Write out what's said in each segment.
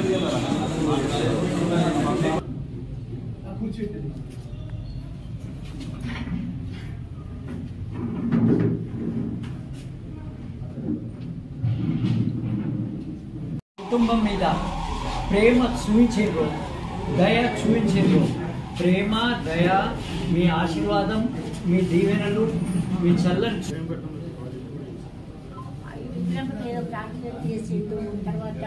కుటుంబం మీద ప్రేమ చూపించారు దయ చూపించారు ప్రేమ దయ మీ ఆశీర్వాదం మీ దీవెనలు మీ చల్లని విగ్రహం ఏదో ప్రార్థన చేసిండు తర్వాత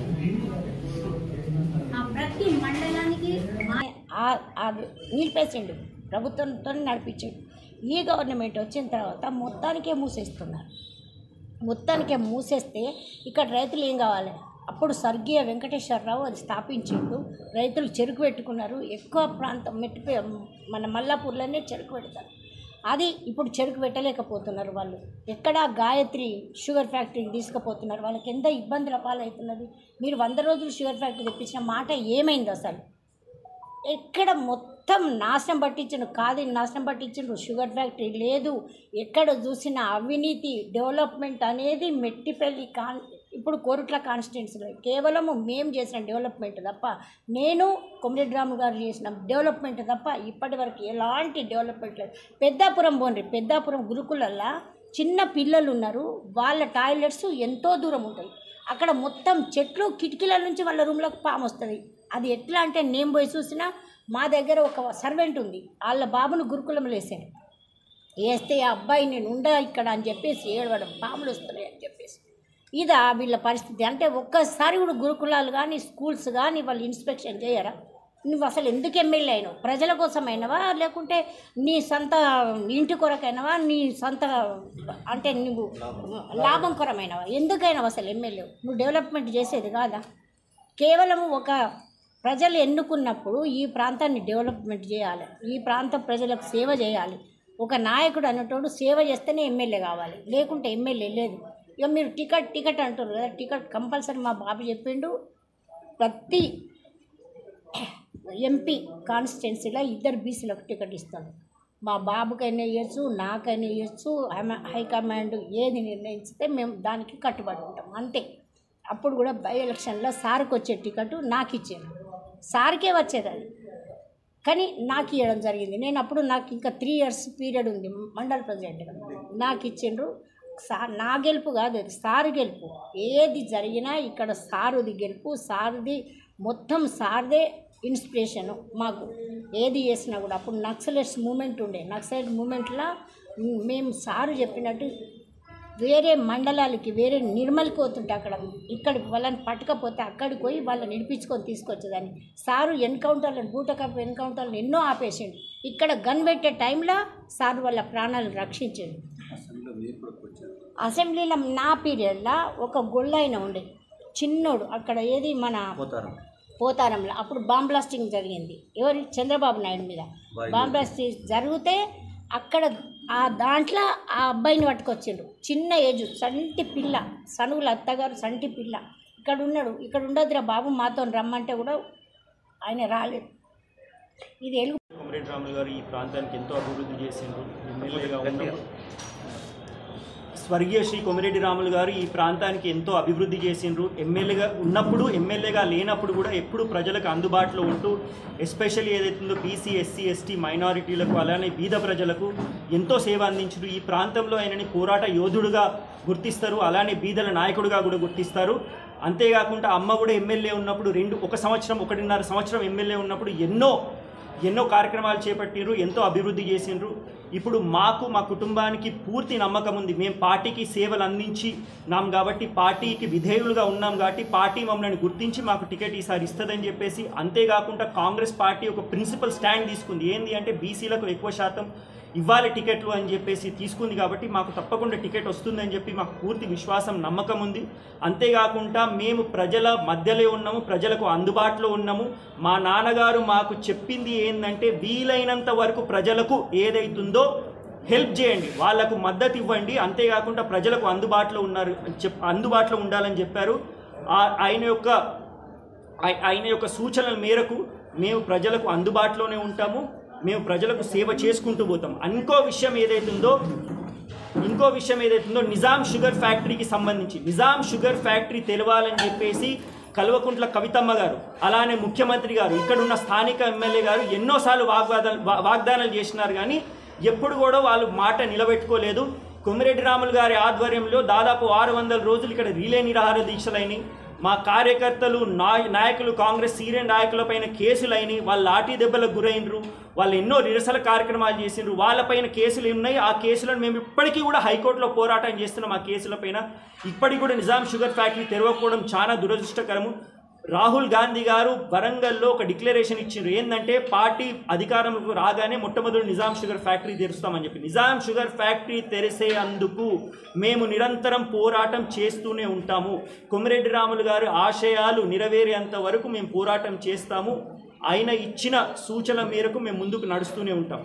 ఆ ప్రతి మండలానికి మా- ఆ- అది నిలిపేసిండు ప్రభుత్వంతో నడిపించాడు ఈ గవర్నమెంట్ వచ్చిన తర్వాత మొత్తానికే మూసేస్తున్నారు మొత్తానికే మూసేస్తే ఇక్కడ రైతులు ఏం కావాలి అప్పుడు స్వర్గీయ వెంకటేశ్వరరావు అది స్థాపించిండు రైతులు చెరుకు పెట్టుకున్నారు ఎక్కువ ప్రాంతం మెట్టి మన మల్లాపూర్లోనే చెరుకు పెడతారు అది ఇప్పుడు చెరుకు పెట్టలేకపోతున్నారు వాళ్ళు ఎక్కడ గాయత్రి షుగర్ ఫ్యాక్టరీకి తీసుకుపోతున్నారు వాళ్ళకి ఎంత ఇబ్బందుల పాలవుతున్నది మీరు వంద రోజులు షుగర్ ఫ్యాక్టరీ తెప్పించిన మాట ఏమైంది అసలు ఎక్కడ మొత్తం నాశనం పట్టించను కాదు నాశనం పట్టించను షుగర్ ఫ్యాక్టరీ లేదు ఎక్కడ చూసిన అవినీతి డెవలప్మెంట్ అనేది మెట్టిపల్లి కాన్ ఇప్పుడు కోరుట్ల కాన్స్టిట్యున్సీలో కేవలం మేము చేసిన డెవలప్మెంట్ తప్ప నేను కొమ్మిరెడ్డి రాము గారు చేసిన డెవలప్మెంట్ తప్ప ఇప్పటి వరకు ఎలాంటి డెవలప్మెంట్ లేదు పెద్దాపురం పోండి పెద్దాపురం గురుకులల్లా చిన్న పిల్లలు ఉన్నారు వాళ్ళ టాయిలెట్స్ ఎంతో దూరం ఉంటాయి అక్కడ మొత్తం చెట్లు కిటికీల నుంచి వాళ్ళ రూమ్లోకి పాము వస్తుంది అది ఎట్లా అంటే నేను పోయి చూసినా మా దగ్గర ఒక సర్వెంట్ ఉంది వాళ్ళ బాబును గురుకులంలో వేసాను వేస్తే ఆ అబ్బాయి నేను ఉండా ఇక్కడ అని చెప్పేసి ఏడవడం పాములు వస్తున్నాయి అని చెప్పేసి ఇదా వీళ్ళ పరిస్థితి అంటే ఒక్కసారి కూడా గురుకులాలు కానీ స్కూల్స్ కానీ వాళ్ళు ఇన్స్పెక్షన్ చేయరా నువ్వు అసలు ఎందుకు ఎమ్మెల్యే అయినావు ప్రజల కోసం అయినవా లేకుంటే నీ సొంత ఇంటి కొరకైనవా నీ సొంత అంటే నువ్వు లాభం కొరమైనవా ఎందుకైనావు అసలు ఎమ్మెల్యే నువ్వు డెవలప్మెంట్ చేసేది కాదా కేవలం ఒక ప్రజలు ఎన్నుకున్నప్పుడు ఈ ప్రాంతాన్ని డెవలప్మెంట్ చేయాలి ఈ ప్రాంత ప్రజలకు సేవ చేయాలి ఒక నాయకుడు అనేటోడు సేవ చేస్తేనే ఎమ్మెల్యే కావాలి లేకుంటే ఎమ్మెల్యే లేదు ఇక మీరు టికెట్ టికెట్ అంటారు కదా టికెట్ కంపల్సరీ మా బాబు చెప్పిండు ప్రతి ఎంపీ కాన్స్టిట్యున్సీలో ఇద్దరు బీసీలకు టికెట్ ఇస్తాడు మా బాబుకైనా ఇవ్వచ్చు నాకైనా ఇవ్వచ్చు హైమ- హైకమాండ్ ఏది నిర్ణయిస్తే మేము దానికి కట్టుబడి ఉంటాం అంతే అప్పుడు కూడా బై ఎలక్షన్లో సార్కి వచ్చే టికెట్ నాకు ఇచ్చాను సార్కే వచ్చేది అది కానీ నాకు ఇవ్వడం జరిగింది నేను అప్పుడు నాకు ఇంకా త్రీ ఇయర్స్ పీరియడ్ ఉంది మండల ప్రెసిడెంట్గా నాకు ఇచ్చిండ్రు సార్ నా గెలుపు కాదు అది సార్ గెలుపు ఏది జరిగినా ఇక్కడ సారుది గెలుపు సారుది మొత్తం సార్దే ఇన్స్పిరేషను మాకు ఏది చేసినా కూడా అప్పుడు నక్సలైట్స్ మూమెంట్ ఉండే నక్సలైట్ మూమెంట్లో మేము సారు చెప్పినట్టు వేరే మండలాలకి వేరే నిర్మల్కి పోతుంటే అక్కడ ఇక్కడ వాళ్ళని పట్టకపోతే అక్కడికి పోయి వాళ్ళని నిడిపించుకొని తీసుకొచ్చేదాన్ని సారు ఎన్కౌంటర్లను బూటకప్ ఎన్కౌంటర్లను ఎన్నో ఆపేసిండు ఇక్కడ గన్ పెట్టే టైంలో సారు వాళ్ళ ప్రాణాలను రక్షించిండు అసెంబ్లీలో నా పీరియడ్లో ఒక గొళ్ళైన ఉండే చిన్నోడు అక్కడ ఏది మన పోతారంలో అప్పుడు బాంబ్ బ్లాస్టింగ్ జరిగింది ఎవరి చంద్రబాబు నాయుడు మీద బాంబ్ బ్లాస్టింగ్ జరిగితే అక్కడ ఆ దాంట్లో ఆ అబ్బాయిని పట్టుకొచ్చిండు చిన్న ఏజ్ సంటి పిల్ల సనువుల అత్తగారు సంటి పిల్ల ఇక్కడ ఉన్నాడు ఇక్కడ ఉండదురా బాబు మాతో రమ్మంటే కూడా ఆయన రాలేదు ఇది ఎలుగు కొమరెడ్డి రాములు గారు ఈ ప్రాంతానికి ఎంతో అభివృద్ధి చేసిండ్రు ఎమ్మెల్యేగా ఉన్నప్పుడు స్వర్గీయ శ్రీ కొమిరెడ్డి రాములు గారు ఈ ప్రాంతానికి ఎంతో అభివృద్ధి చేసిండ్రు ఎమ్మెల్యేగా ఉన్నప్పుడు ఎమ్మెల్యేగా లేనప్పుడు కూడా ఎప్పుడు ప్రజలకు అందుబాటులో ఉంటూ ఎస్పెషల్లీ ఏదైతుందో బీసీ ఎస్సీ ఎస్టీ మైనారిటీలకు అలానే బీద ప్రజలకు ఎంతో సేవ అందించారు ఈ ప్రాంతంలో ఆయనని పోరాట యోధుడుగా గుర్తిస్తారు అలానే బీదల నాయకుడిగా కూడా గుర్తిస్తారు అంతేకాకుండా అమ్మ కూడా ఎమ్మెల్యే ఉన్నప్పుడు రెండు ఒక సంవత్సరం ఒకటిన్నర సంవత్సరం ఎమ్మెల్యే ఉన్నప్పుడు ఎన్నో ఎన్నో కార్యక్రమాలు చేపట్టిండ్రు ఎంతో అభివృద్ధి చేసిండ్రు ఇప్పుడు మాకు మా కుటుంబానికి పూర్తి నమ్మకం ఉంది మేము పార్టీకి సేవలు అందించి నాం కాబట్టి పార్టీకి విధేయులుగా ఉన్నాం కాబట్టి పార్టీ మమ్మల్ని గుర్తించి మాకు టికెట్ ఈసారి ఇస్తుందని చెప్పేసి అంతేకాకుండా కాంగ్రెస్ పార్టీ ఒక ప్రిన్సిపల్ స్టాండ్ తీసుకుంది ఏంది అంటే బీసీలకు ఎక్కువ శాతం ఇవ్వాలి టికెట్లు అని చెప్పేసి తీసుకుంది కాబట్టి మాకు తప్పకుండా టికెట్ వస్తుందని చెప్పి మాకు పూర్తి విశ్వాసం నమ్మకం ఉంది అంతేకాకుండా మేము ప్రజల మధ్యలో ఉన్నాము ప్రజలకు అందుబాటులో ఉన్నాము మా నాన్నగారు మాకు చెప్పింది ఏంటంటే వీలైనంత వరకు ప్రజలకు ఏదైతుందో హెల్ప్ చేయండి వాళ్లకు మద్దతు ఇవ్వండి అంతేకాకుండా ప్రజలకు అందుబాటులో ఉన్నారు చెప్ అందుబాటులో ఉండాలని చెప్పారు ఆ- ఆయన యొక్క ఆయ- ఆయన యొక్క సూచనల మేరకు మేము ప్రజలకు అందుబాటులోనే ఉంటాము మేము ప్రజలకు సేవ చేసుకుంటూ పోతాం ఇంకో విషయం ఏదైతుందో ఇంకో విషయం ఏదైతుందో నిజాం షుగర్ ఫ్యాక్టరీకి సంబంధించి నిజాం షుగర్ ఫ్యాక్టరీ తెలవాలని చెప్పేసి కల్వకుంట్ల కవితమ్మ గారు అలానే ముఖ్యమంత్రి గారు ఇక్కడ ఉన్న స్థానిక ఎమ్మెల్యే గారు ఎన్నోసార్లు వాగ్వాదాలు వా- వాగ్దానాలు చేసినారు కానీ ఎప్పుడు కూడా వాళ్ళు మాట నిలబెట్టుకోలేదు కొమ్మిరెడ్డి రాములు గారి ఆధ్వర్యంలో దాదాపు ఆరు వందల రోజులు ఇక్కడ రిలే నిరాహార దీక్షలైనవి మా కార్యకర్తలు నాయ నాయకులు కాంగ్రెస్ సీనియర్ నాయకులపైన కేసులైనవి వాళ్ళ లాఠీ దెబ్బలకు గురైనరు వాళ్ళు ఎన్నో నిరసన కార్యక్రమాలు చేసిండ్రు వాళ్ళపైన కేసులు ఉన్నాయి ఆ కేసులను మేము ఇప్పటికీ కూడా హైకోర్టులో పోరాటం చేస్తున్నాం ఆ కేసులపైన ఇప్పటికి కూడా నిజాం షుగర్ ఫ్యాక్టరీ తెరవకపోవడం చాలా దురదృష్టకరము రాహుల్ గాంధీ గారు వరంగల్లో ఒక డిక్లరేషన్ ఇచ్చిండ్రు ఏంటంటే పార్టీ అధికారంలోకి రాగానే మొట్టమొదటి నిజాం షుగర్ ఫ్యాక్టరీ తెరుస్తామని చెప్పి నిజాం షుగర్ ఫ్యాక్టరీ తెరిసే అందుకు మేము నిరంతరం పోరాటం చేస్తూనే ఉంటాము కొమిరెడ్డి రాములు గారి ఆశయాలు నెరవేరేంత వరకు మేము పోరాటం చేస్తాము ఆయన ఇచ్చిన సూచన మేరకు మేము ముందుకు నడుస్తూనే ఉంటాం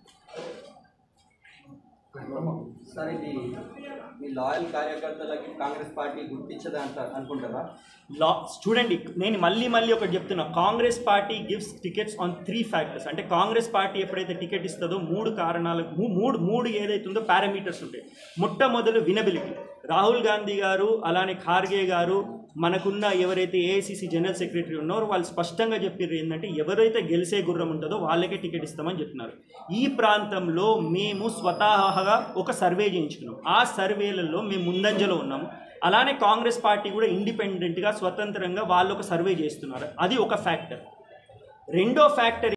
సార్ ఇది మీ లాయల్ కార్యకర్తలకి కాంగ్రెస్ పార్టీ గుర్తించదా అంటారు అనుకుంటారా లా చూడండి నేను మళ్ళీ మళ్ళీ ఒకటి చెప్తున్నా Congress party gives tickets on three factors అంటే కాంగ్రెస్ పార్టీ ఎప్పుడైతే టికెట్ ఇస్తుందో మూడు కారణాలు మూ- మూడు మూడు ఏదైతుందో పారామీటర్స్ ఉంటాయి మొట్టమొదలు వినబిలిటీ రాహుల్ గాంధీ గారు అలానే ఖార్గే గారు మనకున్న ఎవరైతే ఏఐసిసి జనరల్ సెక్రటరీ ఉన్నారో వాళ్ళు స్పష్టంగా చెప్పారు ఏంటంటే ఎవరైతే గెలిసే గుర్రం ఉంటుందో వాళ్ళకే టికెట్ ఇస్తామని చెప్తున్నారు ఈ ప్రాంతంలో మేము స్వతహాగా ఒక సర్వే చేయించుకున్నాం ఆ సర్వేలలో మేము ముందంజలో ఉన్నాము అలానే కాంగ్రెస్ పార్టీ కూడా ఇండిపెండెంట్గా స్వతంత్రంగా వాళ్ళు ఒక సర్వే చేస్తున్నారు అది ఒక ఫ్యాక్టర్ రెండో ఫ్యాక్టర్